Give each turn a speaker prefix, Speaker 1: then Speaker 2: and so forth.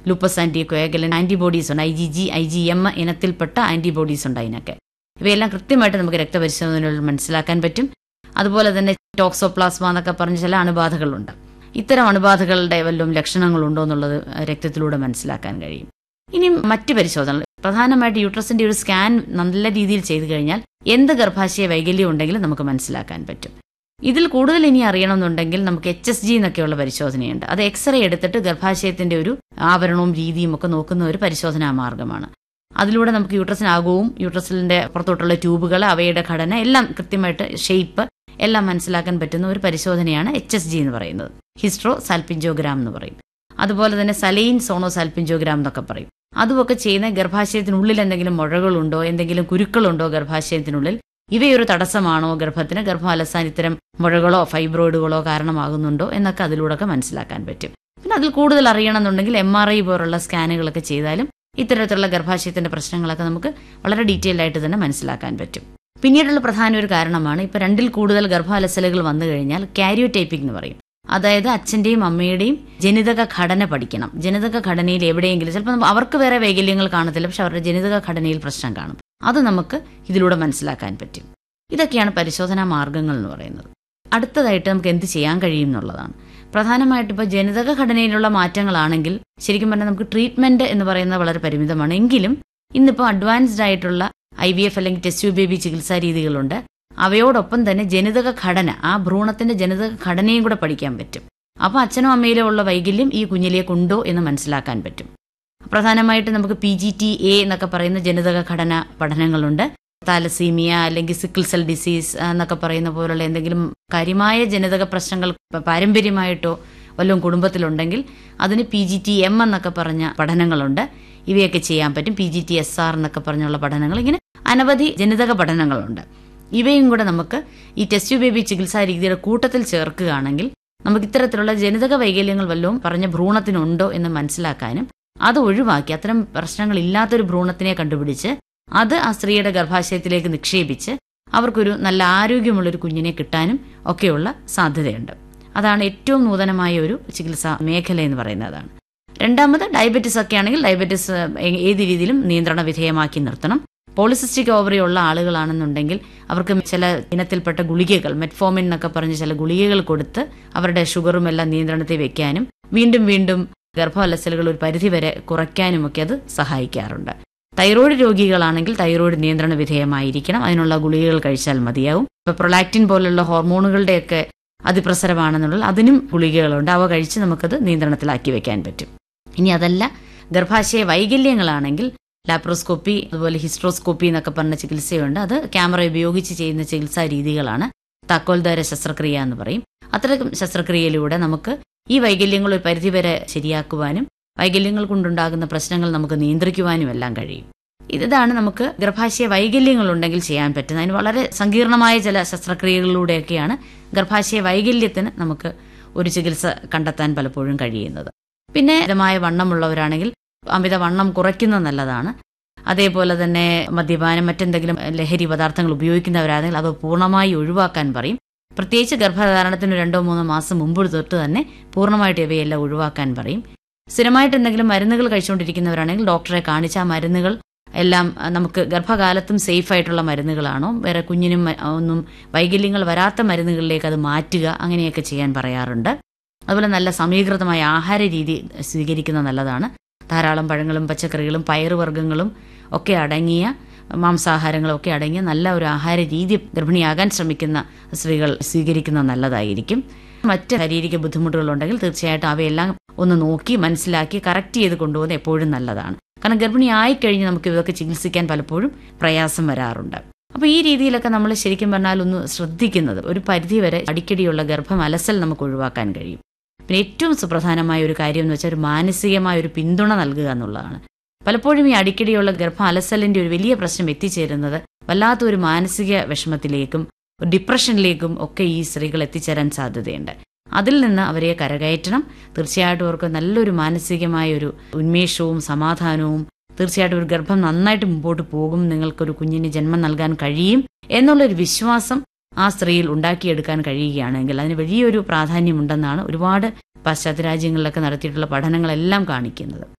Speaker 1: lupus anticoagulant antibodies ഉണ്ട് I G G I G M ഇനത്തിൽപ്പെട്ട antibodies ഉണ്ട് അതിനൊക്കെ ഇവയെല്ലാം കൃത്യമായിട്ട് നമുക്ക് രക്തപരിശോധനകളിൽ മനസ്സിലാക്കാൻ പറ്റും അതുപോലെ തന്നെ ടോക്സോപ്ലാസ്മ എന്നൊക്കെ പറഞ്ഞ ചില അണുബാധകളുണ്ട് ഇത്തരം അണുബാധകളുടെ വല്ലതും ലക്ഷണങ്ങളുണ്ടോ എന്നുള്ളത് രക്തത്തിലൂടെ മനസ്സിലാക്കാൻ കഴിയും ഇനി മറ്റ് പരിശോധനകൾ പ്രധാനമായിട്ട് യൂട്രസിന്റെ ഒരു സ്കാൻ നല്ല രീതിയിൽ ചെയ്തു കഴിഞ്ഞാൽ എന്ത് ഗർഭാശയ വൈകല്യം ഉണ്ടെങ്കിലും നമുക്ക് മനസ്സിലാക്കാൻ പറ്റും ഇതിൽ കൂടുതൽ ഇനി അറിയണമെന്നുണ്ടെങ്കിൽ നമുക്ക് എച്ച് എസ് ജി എന്നൊക്കെയുള്ള പരിശോധനയുണ്ട് അത് എക്സ്റേ എടുത്തിട്ട് ഗർഭാശയത്തിന്റെ ഒരു ആവരണവും രീതിയും ഒക്കെ നോക്കുന്ന ഒരു പരിശോധനാ മാർഗമാണ് അതിലൂടെ നമുക്ക് യൂട്രസിനാകവും യൂട്രസിന്റെ പുറത്തോട്ടുള്ള ട്യൂബുകൾ അവയുടെ ഘടന എല്ലാം കൃത്യമായിട്ട് ഷേപ്പ് എല്ലാം മനസ്സിലാക്കാൻ പറ്റുന്ന ഒരു പരിശോധനയാണ് എച്ച് എസ് ജി എന്ന് പറയുന്നത് ഹിസ്ട്രോ സാൽപിഞ്ചോഗ്രാം എന്ന് പറയും അതുപോലെ തന്നെ സലൈൻ സോണോ സാൽപിഞ്ചോഗ്രാം എന്നൊക്കെ പറയും അതുമൊക്കെ ചെയ്യുന്ന ഗർഭാശയത്തിനുള്ളിൽ എന്തെങ്കിലും മുഴകളുണ്ടോ എന്തെങ്കിലും കുരുക്കളുണ്ടോ ഗർഭാശയത്തിനുള്ളിൽ ഇവയൊരു തടസ്സമാണോ ഗർഭത്തിന് ഗർഭം അലസാൻ ഇത്തരം മുഴകളോ ഫൈബ്രോയിഡുകളോ കാരണമാകുന്നുണ്ടോ എന്നൊക്കെ അതിലൂടെയൊക്കെ മനസ്സിലാക്കാൻ പറ്റും പിന്നെ അതിൽ കൂടുതൽ അറിയണമെന്നുണ്ടെങ്കിൽ എം ആർ ഐ പോലുള്ള സ്കാനുകളൊക്കെ ചെയ്താലും ഇത്തരത്തിലുള്ള ഗർഭാശയത്തിന്റെ പ്രശ്നങ്ങളൊക്കെ നമുക്ക് വളരെ ഡീറ്റെയിൽ ആയിട്ട് തന്നെ മനസ്സിലാക്കാൻ പറ്റും പിന്നീടുള്ള പ്രധാന ഒരു കാരണമാണ് ഇപ്പൊ രണ്ടിൽ കൂടുതൽ ഗർഭാലസലുകൾ വന്നു കഴിഞ്ഞാൽ കാരിയോടൈപ്പിംഗ് എന്ന് പറയും അതായത് അച്ഛന്റെയും അമ്മയുടെയും ജനിതക ഘടന പഠിക്കണം ജനിതക ഘടനയിൽ എവിടെയെങ്കിലും ചിലപ്പോൾ അവർക്ക് വേറെ വൈകല്യങ്ങൾ കാണത്തില്ല പക്ഷെ അവരുടെ ജനിതക ഘടനയിൽ പ്രശ്നം കാണും അത് നമുക്ക് ഇതിലൂടെ മനസ്സിലാക്കാൻ പറ്റും ഇതൊക്കെയാണ് പരിശോധനാ മാർഗങ്ങൾ എന്ന് പറയുന്നത് അടുത്തതായിട്ട് നമുക്ക് എന്ത് ചെയ്യാൻ കഴിയും എന്നുള്ളതാണ് പ്രധാനമായിട്ട് ഇപ്പോൾ ജനിതക ഘടനയിലുള്ള മാറ്റങ്ങളാണെങ്കിൽ ശരിക്കും പറഞ്ഞാൽ നമുക്ക് ട്രീറ്റ്മെന്റ് എന്ന് പറയുന്നത് വളരെ പരിമിതമാണ് എങ്കിലും ഇന്നിപ്പോൾ അഡ്വാൻസ്ഡ് ആയിട്ടുള്ള ഐ വി എഫ് അല്ലെങ്കിൽ ടെസ്റ്റ് ബേബി ചികിത്സാ രീതികളുണ്ട് അവയോടൊപ്പം തന്നെ ജനിതക ഘടന ആ ഭ്രൂണത്തിന്റെ ജനിതക ഘടനയും കൂടെ പഠിക്കാൻ പറ്റും അപ്പോൾ അച്ഛനും അമ്മയിലും ഉള്ള വൈകല്യം ഈ കുഞ്ഞിലേക്കുണ്ടോ എന്ന് മനസ്സിലാക്കാൻ പറ്റും പ്രധാനമായിട്ട് നമുക്ക് പി ജി ടി എ എന്നൊക്കെ പറയുന്ന ജനിതക ഘടന പഠനങ്ങളുണ്ട് താലസീമിയ അല്ലെങ്കിൽ സിക്കിൾ സെൽ ഡിസീസ് എന്നൊക്കെ പറയുന്ന പോലുള്ള എന്തെങ്കിലും കാര്യമായ ജനിതക പ്രശ്നങ്ങൾ പാരമ്പര്യമായിട്ടോ വല്ലതും കുടുംബത്തിലുണ്ടെങ്കിൽ അതിന് പി ജി ടി എം എന്നൊക്കെ പറഞ്ഞ പഠനങ്ങളുണ്ട് ഇവയൊക്കെ ചെയ്യാൻ പറ്റും P G T S R എന്നൊക്കെ പറഞ്ഞുള്ള പഠനങ്ങൾ ഇങ്ങനെ അനവധി ജനിതക പഠനങ്ങളുണ്ട് ഇവയും കൂടെ നമുക്ക് ഈ ടെസ്റ്റ് ബേബി ചികിത്സാ രീതിയുടെ കൂട്ടത്തിൽ ചേർക്കുകയാണെങ്കിൽ നമുക്ക് ഇത്തരത്തിലുള്ള ജനിതക വൈകല്യങ്ങൾ വല്ലതും പറഞ്ഞ ഭ്രൂണത്തിനുണ്ടോ എന്ന് മനസ്സിലാക്കാനും അത് ഒഴിവാക്കി അത്തരം പ്രശ്നങ്ങൾ ഇല്ലാത്തൊരു ഭ്രൂണത്തിനെ കണ്ടുപിടിച്ച് അത് ആ സ്ത്രീയുടെ ഗർഭാശയത്തിലേക്ക് നിക്ഷേപിച്ച് അവർക്കൊരു നല്ല ആരോഗ്യമുള്ളൊരു കുഞ്ഞിനെ കിട്ടാനും ഒക്കെയുള്ള സാധ്യതയുണ്ട് അതാണ് ഏറ്റവും നൂതനമായ ഒരു ചികിത്സാ മേഖല എന്ന് പറയുന്നതാണ് രണ്ടാമത് ഡയബറ്റിസ് ഒക്കെ ആണെങ്കിൽ ഡയബറ്റിസ് ഏത് രീതിയിലും നിയന്ത്രണ വിധേയമാക്കി നിർത്തണം പോളിസിസ്റ്റിക് ഓവറി ഉള്ള ആളുകളാണെന്നുണ്ടെങ്കിൽ അവർക്ക് ചില ഇനത്തിൽപ്പെട്ട ഗുളികകൾ മെറ്റ്ഫോമിൻ എന്നൊക്കെ പറഞ്ഞ് ചില ഗുളികകൾ കൊടുത്ത് അവരുടെ ഷുഗറും എല്ലാം നിയന്ത്രണത്തിൽ വെക്കാനും വീണ്ടും വീണ്ടും ഗർഭവലസലുകൾ ഒരു പരിധിവരെ കുറയ്ക്കാനുമൊക്കെ അത് സഹായിക്കാറുണ്ട് തൈറോയ്ഡ് രോഗികളാണെങ്കിൽ തൈറോയ്ഡ് നിയന്ത്രണ വിധേയമായിരിക്കണം അതിനുള്ള ഗുളികകൾ കഴിച്ചാൽ മതിയാവും ഇപ്പൊ പ്രൊലാക്റ്റിൻ പോലുള്ള ഹോർമോണുകളുടെയൊക്കെ അതിപ്രസരമാണെന്നുള്ളത് അതിനും ഗുളികകളുണ്ട് അവ കഴിച്ച് നമുക്കത് നിയന്ത്രണത്തിലാക്കി വെക്കാൻ പറ്റും ഇനി അതല്ല ഗർഭാശയ വൈകല്യങ്ങളാണെങ്കിൽ ലാപ്രോസ്കോപ്പി അതുപോലെ ഹിസ്ട്രോസ്കോപ്പി എന്നൊക്കെ പറഞ്ഞ ചികിത്സയുണ്ട് അത് ക്യാമറ ഉപയോഗിച്ച് ചെയ്യുന്ന ചികിത്സാ രീതികളാണ് താക്കോൽദാര ശസ്ത്രക്രിയ എന്ന് പറയും അത്തരം ശസ്ത്രക്രിയയിലൂടെ നമുക്ക് ഈ വൈകല്യങ്ങൾ ഒരു പരിധിവരെ ശരിയാക്കുവാനും വൈകല്യങ്ങൾ കൊണ്ടുണ്ടാകുന്ന പ്രശ്നങ്ങൾ നമുക്ക് നിയന്ത്രിക്കുവാനും എല്ലാം കഴിയും ഇതാണ് നമുക്ക് ഗർഭാശയ വൈകല്യങ്ങൾ ഉണ്ടെങ്കിൽ ചെയ്യാൻ പറ്റുന്നത് അതിന് വളരെ സങ്കീർണമായ ചില ശസ്ത്രക്രിയകളിലൂടെയൊക്കെയാണ് ഗർഭാശയ വൈകല്യത്തിന് നമുക്ക് ഒരു ചികിത്സ കണ്ടെത്താൻ പലപ്പോഴും കഴിയുന്നത് പിന്നെ മിതമായ വണ്ണമുള്ളവരാണെങ്കിൽ അമിത വണ്ണം കുറയ്ക്കുന്നത് നല്ലതാണ് അതേപോലെ തന്നെ മദ്യപാനം മറ്റെന്തെങ്കിലും ലഹരി പദാർത്ഥങ്ങൾ ഉപയോഗിക്കുന്നവരാണെങ്കിൽ അത് പൂർണ്ണമായി ഒഴിവാക്കാൻ പറയും പ്രത്യേകിച്ച് ഗർഭധാരണത്തിന് രണ്ടോ മൂന്നോ മാസം മുമ്പ് തൊട്ട് തന്നെ പൂർണ്ണമായിട്ട് ഇവയെല്ലാം ഒഴിവാക്കാൻ പറയും സ്ഥിരമായിട്ട് എന്തെങ്കിലും മരുന്നുകൾ കഴിച്ചുകൊണ്ടിരിക്കുന്നവരാണെങ്കിൽ ഡോക്ടറെ കാണിച്ച് ആ മരുന്നുകൾ എല്ലാം നമുക്ക് ഗർഭകാലത്തും സേഫ് ആയിട്ടുള്ള മരുന്നുകളാണോ വേറെ കുഞ്ഞിനും ഒന്നും വൈകല്യങ്ങൾ വരാത്ത മരുന്നുകളിലേക്ക് അത് മാറ്റുക അങ്ങനെയൊക്കെ ചെയ്യാൻ പറയാറുണ്ട് അതുപോലെ നല്ല സമീകൃതമായ ആഹാര രീതി സ്വീകരിക്കുന്നത് നല്ലതാണ് ധാരാളം പഴങ്ങളും പച്ചക്കറികളും പയറുവർഗ്ഗങ്ങളും ഒക്കെ അടങ്ങിയ മാംസാഹാരങ്ങളും ഒക്കെ അടങ്ങിയ നല്ല ഒരു ആഹാര രീതി ഗർഭിണിയാകാൻ ശ്രമിക്കുന്ന സ്ത്രീകൾ സ്വീകരിക്കുന്നത് നല്ലതായിരിക്കും മറ്റ് ശാരീരിക ബുദ്ധിമുട്ടുകളുണ്ടെങ്കിൽ തീർച്ചയായിട്ടും അവയെല്ലാം ഒന്ന് നോക്കി മനസ്സിലാക്കി കറക്റ്റ് ചെയ്ത് കൊണ്ടുപോകുന്നത് എപ്പോഴും നല്ലതാണ് കാരണം ഗർഭിണി ആയിക്കഴിഞ്ഞ് നമുക്ക് ഇതൊക്കെ ചികിത്സിക്കാൻ പലപ്പോഴും പ്രയാസം വരാറുണ്ട് അപ്പോൾ ഈ രീതിയിലൊക്കെ നമ്മൾ ശരിക്കും പറഞ്ഞാൽ ഒന്ന് ശ്രദ്ധിക്കുന്നത് ഒരു പരിധിവരെ അടിക്കടിയുള്ള ഗർഭം അലസൽ നമുക്ക് ഒഴിവാക്കാൻ കഴിയും പിന്നെ ഏറ്റവും സുപ്രധാനമായ ഒരു കാര്യം എന്ന് വെച്ചാൽ ഒരു മാനസികമായ ഒരു പിന്തുണ നൽകുക എന്നുള്ളതാണ് പലപ്പോഴും ഈ അടിക്കടിയുള്ള ഗർഭ അലസലിന്റെ ഒരു വലിയ പ്രശ്നം എത്തിച്ചേരുന്നത് വല്ലാത്തൊരു മാനസിക വിഷമത്തിലേക്കും ഡിപ്രഷനിലേക്കും ഒക്കെ ഈ സ്ത്രീകൾ എത്തിച്ചേരാൻ സാധ്യതയുണ്ട് അതിൽ നിന്ന് അവരെ കരകയറ്റണം തീർച്ചയായിട്ടും അവർക്ക് നല്ലൊരു മാനസികമായ ഒരു ഉന്മേഷവും സമാധാനവും തീർച്ചയായിട്ടും ഒരു ഗർഭം നന്നായിട്ട് മുമ്പോട്ട് പോകും നിങ്ങൾക്കൊരു കുഞ്ഞിന് ജന്മം നൽകാൻ കഴിയും എന്നുള്ളൊരു വിശ്വാസം ആ സ്ത്രീയിൽ ഉണ്ടാക്കിയെടുക്കാൻ കഴിയുകയാണെങ്കിൽ അതിന് വലിയൊരു പ്രാധാന്യമുണ്ടെന്നാണ് ഒരുപാട് പാശ്ചാത്യ രാജ്യങ്ങളിലൊക്കെ നടത്തിയിട്ടുള്ള പഠനങ്ങളെല്ലാം കാണിക്കുന്നത്